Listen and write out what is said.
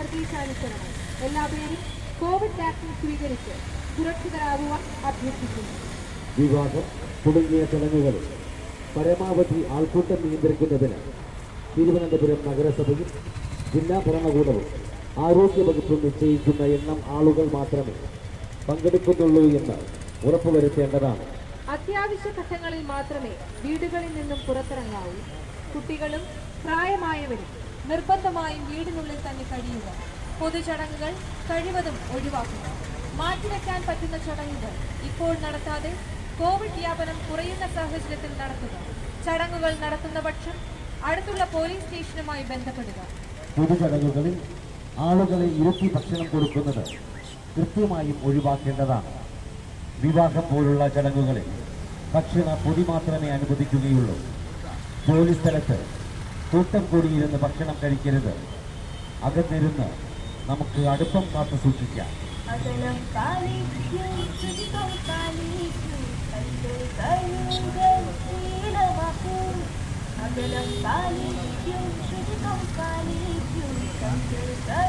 നിർദ്ദേശാനുസരണം എല്ലാവരും Covid vaccine സ്വീകരിച്ച് സുരക്ഷിതരാകുവാൻ അഭ്യർത്ഥിക്കുന്നു വിവാഹം തുടങ്ങിയ ചടങ്ങുകളിൽ പരമാവധി ആൾക്കൂട്ടം നിയന്ത്രിക്കുന്നതിന് തിരുവനന്തപുരം നഗരസഭയും ജില്ലാ ഭരണകൂടവും ആരോഗ്യവകുപ്പും നിശ്ചയിക്കുന്ന എണ്ണം ആളുകൾ മാത്രമേ പങ്കെടുക്കുന്നുള്ളൂ എന്ന് ഉറപ്പുവരുത്തേണ്ടതാണ് അത്യാവശ്യ ഘട്ടങ്ങളിൽ മാത്രമേ വീടുകളിൽ നിന്നും പുറത്തിറങ്ങാവൂ കുട്ടികളും പ്രായമായവരും നിർബന്ധമായും വീടിനുള്ളിൽ തന്നെ കഴിയുക പൊതുചടങ്ങുകൾ കഴിവതും ഒഴിവാക്കുക മാറ്റിവെക്കാൻ പറ്റുന്ന ചടങ്ങുകൾ ഇപ്പോൾ നടത്താതെ കോവിഡ് വ്യാപനം കുറയുന്ന സാഹചര്യത്തിൽ നടത്തുക ചടങ്ങുകൾ നടത്തുന്ന പക്ഷം അടുത്തുള്ള പോലീസ് സ്റ്റേഷനുമായി ബന്ധപ്പെടുക പൊതുചടങ്ങുകളിൽ ആളുകളെ ഇരുത്തി ഭക്ഷണം കൊടുക്കുന്നത് കൃത്യമായും ഒഴിവാക്കേണ്ടതാണ് വിവാഹം പോലുള്ള ചടങ്ങുകളിൽ ഭക്ഷണ പൊതി മാത്രമേ അനുവദിക്കുകയുള്ളൂ ജോലി സ്ഥലത്ത് കൂട്ടം കൂടിയിരുന്ന് ഭക്ഷണം കഴിക്കരുത് അകന്നിരുന്ന് നമുക്ക് അടുപ്പം കാത്തു സൂക്ഷിക്കാം അകലം പാലിക്കൂ ശുചിത്വം പാലിക്കൂ കൈകൾ കഴുകൽ ശീലമാക്കൂ അകലം പാലിക്കൂ ശുചിത്വം പാലിക്കൂ കൈകൾ